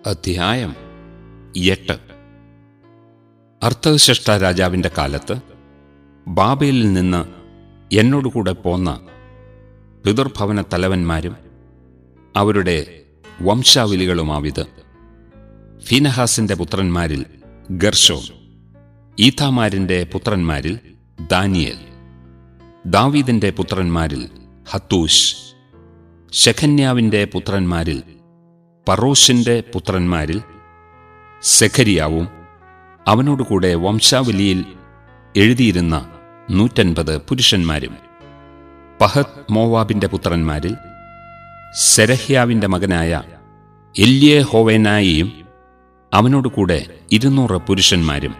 അധ്യായം എട്ട് അർത്ഥശിഷ്ട രാജാവിന്റെ കാലത്ത് ബാബേലിൽ നിന്ന് എന്നോടുകൂടെ പോന്ന പിതൃഭവന തലവന്മാരും അവരുടെ വംശാവലികളുമാവിത് ഫീനഹാസിന്റെ പുത്രന്മാരിൽ ഗർഷോം ഈഥാമാരിന്റെ പുത്രന്മാരിൽ ദാനിയേൽ ദാവീദിന്റെ പുത്രന്മാരിൽ ഹത്തൂഷ് ശഖന്യാവിന്റെ പുത്രന്മാരിൽ പറോഷിന്റെ പുത്രന്മാരിൽ സെഖരിയാവും അവനോടുകൂടെ വംശാവലിയിൽ എഴുതിയിരുന്ന നൂറ്റൻപത് പുരുഷന്മാരും പഹത് മോവാബിന്റെ പുത്രന്മാരിൽ സെരഹ്യാവിന്റെ മകനായ എല്യേ ഹോവേനായിയും അവനോടുകൂടെ ഇരുന്നൂറ് പുരുഷന്മാരും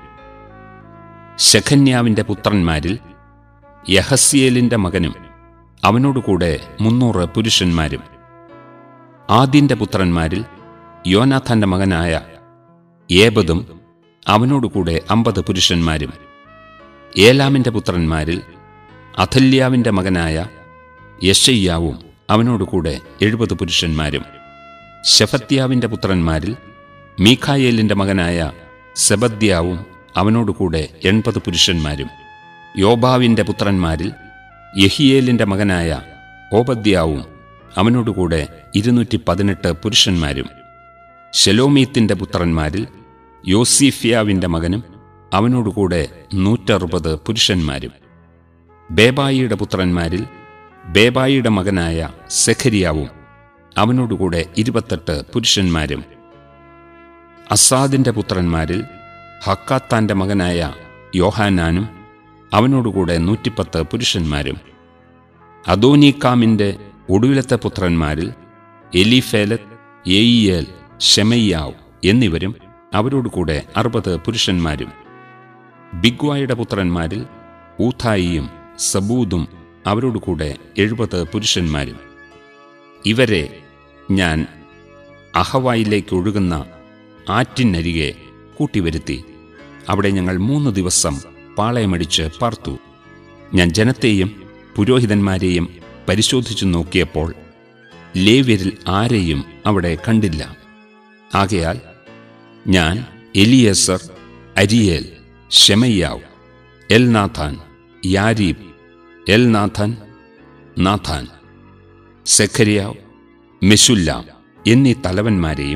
ശഖന്യാവിന്റെ പുത്രന്മാരിൽ യഹസിയേലിന്റെ മകനും അവനോടുകൂടെ മുന്നൂറ് പുരുഷന്മാരും ആദ്യന്റെ പുത്രന്മാരിൽ യോനാഥാന്റെ മകനായ ഏബതും അവനോടുകൂടെ അമ്പത് പുരുഷന്മാരും ഏലാമിന്റെ പുത്രന്മാരിൽ അഥല്യാവിന്റെ മകനായ യശയ്യാവും അവനോടുകൂടെ എഴുപത് പുരുഷന്മാരും ശഫത്യാവിന്റെ പുത്രന്മാരിൽ മീഖായേലിന്റെ മകനായ സെബദ്യാവും അവനോടുകൂടെ എൺപത് പുരുഷന്മാരും യോബാവിന്റെ പുത്രന്മാരിൽ യഹിയേലിന്റെ മകനായ ഓബദ്യാവും അവനോടുകൂടെ ഇരുന്നൂറ്റി പതിനെട്ട് പുരുഷന്മാരും ശെലോമീത്തിന്റെ പുത്രന്മാരിൽ യോസീഫ്യാവിന്റെ മകനും അവനോടുകൂടെ നൂറ്ററുപത് പുരുഷന്മാരും ബേബായിയുടെ പുത്രന്മാരിൽ ബേബായിയുടെ മകനായ സെഖരിയാവും അവനോടുകൂടെ ഇരുപത്തെട്ട് പുരുഷന്മാരും അസാദിന്റെ പുത്രന്മാരിൽ ഹക്കാത്താന്റെ മകനായ യോഹാനാനും അവനോടുകൂടെ നൂറ്റിപ്പത്ത് പുരുഷന്മാരും അദോനീക്കാമിന്റെ ഒടുവിലത്തെ പുത്രന്മാരിൽ എലിഫേലത്ത് ഏയിയേൽ ഷെമയ്യാവ് എന്നിവരും അവരോടുകൂടെ അറുപത് പുരുഷന്മാരും ബിഗ്വായുടെ പുത്രന്മാരിൽ ഊഥായിയും സബൂദും അവരോടുകൂടെ എഴുപത് പുരുഷന്മാരും ഇവരെ ഞാൻ അഹവായിലേക്ക് ഒഴുകുന്ന ആറ്റിനരികെ കൂട്ടിവരുത്തി അവിടെ ഞങ്ങൾ മൂന്ന് ദിവസം പാളയമടിച്ച് പാർത്തു ഞാൻ ജനത്തെയും പുരോഹിതന്മാരെയും പരിശോധിച്ചു നോക്കിയപ്പോൾ ലേവ്യരിൽ ആരെയും അവിടെ കണ്ടില്ല ആകയാൽ ഞാൻ എലിയസർ അരിയേൽ ഷെമയ്യാവ് എൽനാഥാൻ യാരീബ് എൽനാഥാൻ നാഥാൻ സെഖരിയാവ് മെഷുല്ലാം എന്നീ തലവന്മാരെയും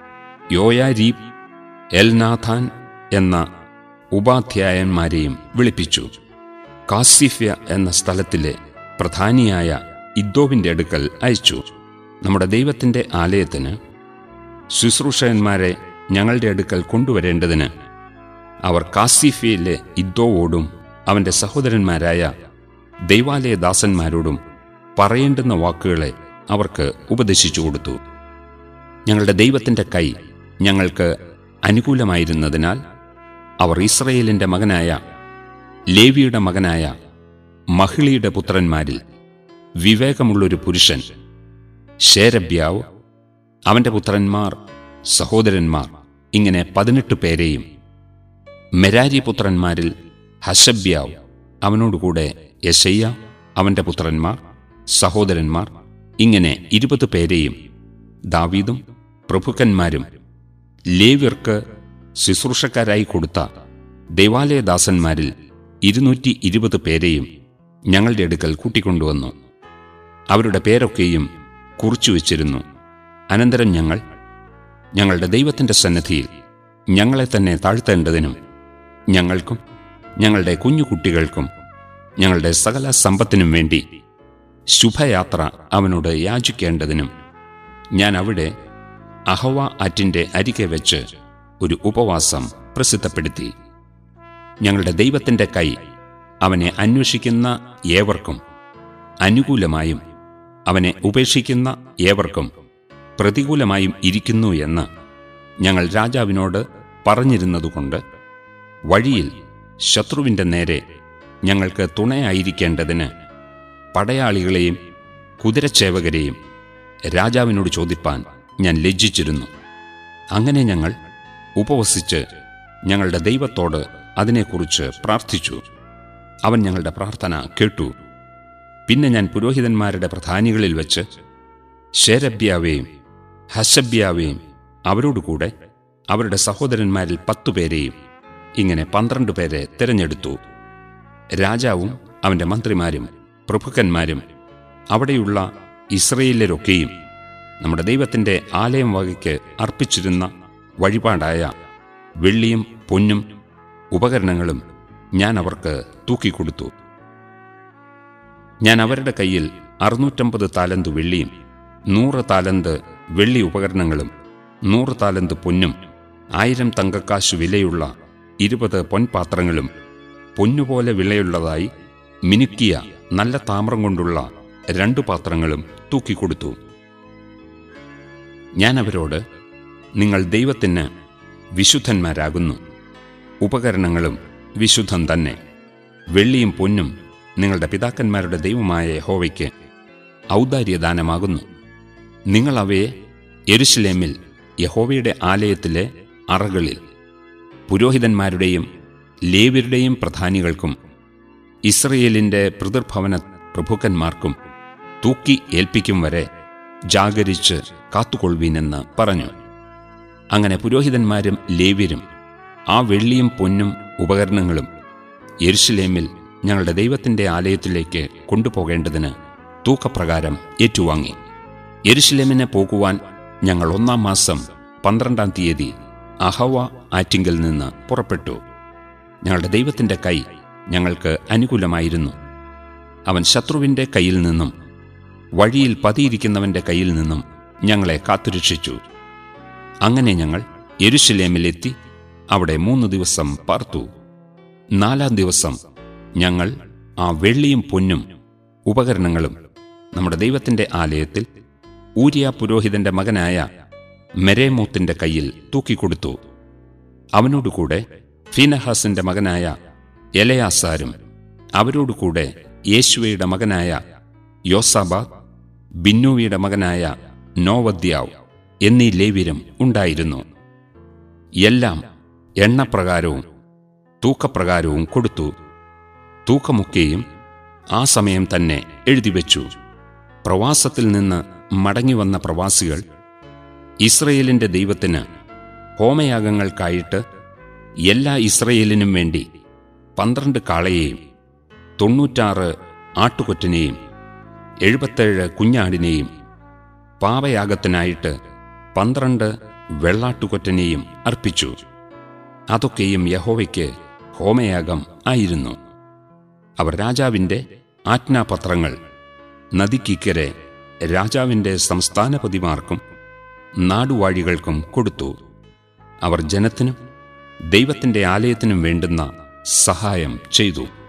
യോയാരീബ് എൽനാഥാൻ എന്ന ഉപാധ്യായന്മാരെയും വിളിപ്പിച്ചു കാസിഫ്യ എന്ന സ്ഥലത്തിലെ പ്രധാനിയായ ഇദ്ദോവിന്റെ അടുക്കൽ അയച്ചു നമ്മുടെ ദൈവത്തിന്റെ ആലയത്തിന് ശുശ്രൂഷകന്മാരെ ഞങ്ങളുടെ അടുക്കൽ കൊണ്ടുവരേണ്ടതിന് അവർ കാസിഫിയയിലെ ഇദ്ദോവോടും അവന്റെ സഹോദരന്മാരായ ദൈവാലയദാസന്മാരോടും പറയേണ്ടുന്ന വാക്കുകളെ അവർക്ക് ഉപദേശിച്ചു കൊടുത്തു ഞങ്ങളുടെ ദൈവത്തിന്റെ കൈ ഞങ്ങൾക്ക് അനുകൂലമായിരുന്നതിനാൽ അവർ ഇസ്രയേലിന്റെ മകനായ ലേവിയുടെ മകനായ മഹിളിയുടെ പുത്രന്മാരിൽ വിവേകമുള്ളൊരു പുരുഷൻ ശേരബ്യാവ് അവന്റെ പുത്രന്മാർ സഹോദരന്മാർ ഇങ്ങനെ പതിനെട്ട് പേരെയും മെരാരി പുത്രന്മാരിൽ ഹഷബ്യാവ് അവനോടുകൂടെ യശയ്യ അവന്റെ പുത്രന്മാർ സഹോദരന്മാർ ഇങ്ങനെ ഇരുപത് പേരെയും ദാവീദും പ്രഭുക്കന്മാരും ലേവ്യർക്ക് ശുശ്രൂഷക്കാരായി കൊടുത്ത ദൈവാലയദാസന്മാരിൽ ഇരുന്നൂറ്റി ഇരുപത് പേരെയും ഞങ്ങളുടെ അടുക്കൽ കൂട്ടിക്കൊണ്ടുവന്നു അവരുടെ പേരൊക്കെയും കുറിച്ചു വച്ചിരുന്നു അനന്തരം ഞങ്ങൾ ഞങ്ങളുടെ ദൈവത്തിന്റെ സന്നദ്ധിയിൽ ഞങ്ങളെ തന്നെ താഴ്ത്തേണ്ടതിനും ഞങ്ങൾക്കും ഞങ്ങളുടെ കുഞ്ഞു കുട്ടികൾക്കും ഞങ്ങളുടെ സകല സമ്പത്തിനും വേണ്ടി ശുഭയാത്ര അവനോട് യാചിക്കേണ്ടതിനും ഞാൻ അവിടെ അഹവ ആറ്റിന്റെ അരികെ വെച്ച് ഒരു ഉപവാസം പ്രസിദ്ധപ്പെടുത്തി ഞങ്ങളുടെ ദൈവത്തിന്റെ കൈ അവനെ അന്വേഷിക്കുന്ന ഏവർക്കും അനുകൂലമായും അവനെ ഉപേക്ഷിക്കുന്ന ഏവർക്കും പ്രതികൂലമായും ഇരിക്കുന്നു എന്ന് ഞങ്ങൾ രാജാവിനോട് പറഞ്ഞിരുന്നതുകൊണ്ട് വഴിയിൽ ശത്രുവിന്റെ നേരെ ഞങ്ങൾക്ക് തുണയായിരിക്കേണ്ടതിന് പടയാളികളെയും കുതിരച്ചേവകരെയും രാജാവിനോട് ചോദിപ്പാൻ ഞാൻ ലജ്ജിച്ചിരുന്നു അങ്ങനെ ഞങ്ങൾ ഉപവസിച്ച് ഞങ്ങളുടെ ദൈവത്തോട് അതിനെക്കുറിച്ച് പ്രാർത്ഥിച്ചു അവൻ ഞങ്ങളുടെ പ്രാർത്ഥന കേട്ടു പിന്നെ ഞാൻ പുരോഹിതന്മാരുടെ പ്രധാനികളിൽ വെച്ച് ശേരബ്യാവേയും ഹശബ്യാവേയും അവരോടുകൂടെ അവരുടെ സഹോദരന്മാരിൽ പത്തുപേരെയും ഇങ്ങനെ പന്ത്രണ്ട് പേരെ തിരഞ്ഞെടുത്തു രാജാവും അവന്റെ മന്ത്രിമാരും പ്രഭുക്കന്മാരും അവിടെയുള്ള ഇസ്രയേലരൊക്കെയും നമ്മുടെ ദൈവത്തിന്റെ ആലയം വകയ്ക്ക് അർപ്പിച്ചിരുന്ന വഴിപാടായ വെള്ളിയും പൊന്നും ഉപകരണങ്ങളും ഞാൻ അവർക്ക് തൂക്കിക്കൊടുത്തു ഞാൻ അവരുടെ കയ്യിൽ അറുന്നൂറ്റമ്പത് താലന്ത് വെള്ളിയും നൂറ് താലന്ത് വെള്ളി ഉപകരണങ്ങളും നൂറ് താലന്ത് പൊന്നും ആയിരം തങ്കക്കാശ് വിലയുള്ള ഇരുപത് പൊൻപാത്രങ്ങളും പൊന്നുപോലെ വിലയുള്ളതായി മിനുക്കിയ നല്ല താമ്രം കൊണ്ടുള്ള രണ്ടു പാത്രങ്ങളും തൂക്കിക്കൊടുത്തു ഞാൻ അവരോട് നിങ്ങൾ ദൈവത്തിന് വിശുദ്ധന്മാരാകുന്നു ഉപകരണങ്ങളും വിശുദ്ധം തന്നെ വെള്ളിയും പൊന്നും നിങ്ങളുടെ പിതാക്കന്മാരുടെ ദൈവമായ യഹോവയ്ക്ക് ഔദാര്യദാനമാകുന്നു നിങ്ങൾ അവയെ യെരുശലേമിൽ യഹോവയുടെ ആലയത്തിലെ അറകളിൽ പുരോഹിതന്മാരുടെയും ലേവ്യരുടെയും പ്രധാനികൾക്കും ഇസ്രയേലിന്റെ പിതൃഭവന പ്രഭുക്കന്മാർക്കും തൂക്കി ഏൽപ്പിക്കും വരെ ജാഗരിച്ച് കാത്തുകൊള്ളുവീനെന്ന് പറഞ്ഞു അങ്ങനെ പുരോഹിതന്മാരും ലേവ്യരും ആ വെള്ളിയും പൊന്നും ഉപകരണങ്ങളും യെരുശലേമിൽ ഞങ്ങളുടെ ദൈവത്തിന്റെ ആലയത്തിലേക്ക് കൊണ്ടുപോകേണ്ടതിന് തൂക്കപ്രകാരം ഏറ്റുവാങ്ങി യെരുശലേമിനെ പോകുവാൻ ഞങ്ങൾ ഒന്നാം മാസം പന്ത്രണ്ടാം തീയതി അഹവ ആറ്റിങ്കൽ നിന്ന് പുറപ്പെട്ടു ഞങ്ങളുടെ ദൈവത്തിന്റെ കൈ ഞങ്ങൾക്ക് അനുകൂലമായിരുന്നു അവൻ ശത്രുവിന്റെ കയ്യിൽ നിന്നും വഴിയിൽ പതിയിരിക്കുന്നവന്റെ കയ്യിൽ നിന്നും ഞങ്ങളെ കാത്തുരക്ഷിച്ചു അങ്ങനെ ഞങ്ങൾ യെരുശലേമിലെത്തി അവിടെ മൂന്ന് ദിവസം പാർത്തു നാലാം ദിവസം ഞങ്ങൾ ആ വെള്ളിയും പൊന്നും ഉപകരണങ്ങളും നമ്മുടെ ദൈവത്തിന്റെ ആലയത്തിൽ ഊരിയ പുരോഹിതന്റെ മകനായ മെരേമോത്തിന്റെ കയ്യിൽ തൂക്കിക്കൊടുത്തു അവനോടുകൂടെ ഫീനഹാസിന്റെ മകനായ എലയാസാരും അവരോടുകൂടെ യേശുവയുടെ മകനായ യോസാബാദ് ബിന്നൂവിയുടെ മകനായ നോവദ്യാവ് എന്നീ ലേവ്യരും ഉണ്ടായിരുന്നു എല്ലാം എണ്ണപ്രകാരവും തൂക്കപ്രകാരവും കൊടുത്തു തൂക്കമൊക്കെയും ആ സമയം തന്നെ എഴുതിവെച്ചു പ്രവാസത്തിൽ നിന്ന് മടങ്ങിവന്ന പ്രവാസികൾ ഇസ്രയേലിന്റെ ദൈവത്തിന് ഹോമയാഗങ്ങൾക്കായിട്ട് എല്ലാ ഇസ്രയേലിനും വേണ്ടി പന്ത്രണ്ട് കാളയെയും തൊണ്ണൂറ്റാറ് ആട്ടുകൊറ്റനെയും എഴുപത്തേഴ് കുഞ്ഞാടിനെയും പാപയാഗത്തിനായിട്ട് പന്ത്രണ്ട് വെള്ളാട്ടുകൊറ്റനെയും അർപ്പിച്ചു അതൊക്കെയും യഹോവയ്ക്ക് ഹോമയാഗം ആയിരുന്നു അവർ രാജാവിന്റെ ആജ്ഞാപത്രങ്ങൾ നദിക്കിക്കരെ രാജാവിന്റെ സംസ്ഥാനപതിമാർക്കും നാടുവാഴികൾക്കും കൊടുത്തു അവർ ജനത്തിനും ദൈവത്തിന്റെ ആലയത്തിനും വേണ്ടുന്ന സഹായം ചെയ്തു